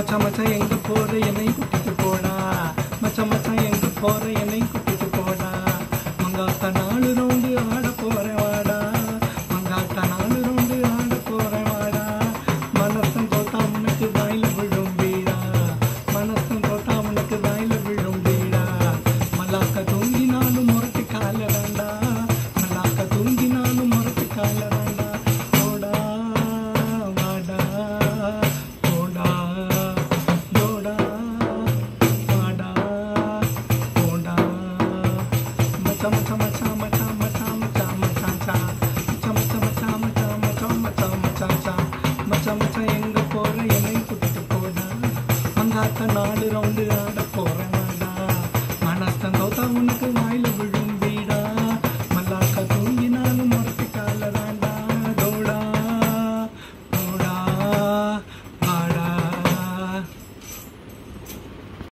மச்சான் மச்சான் எங்க போற என்னை கூட்டிட்டு போடா மச்சான் மச்சான் எங்க போற என்னை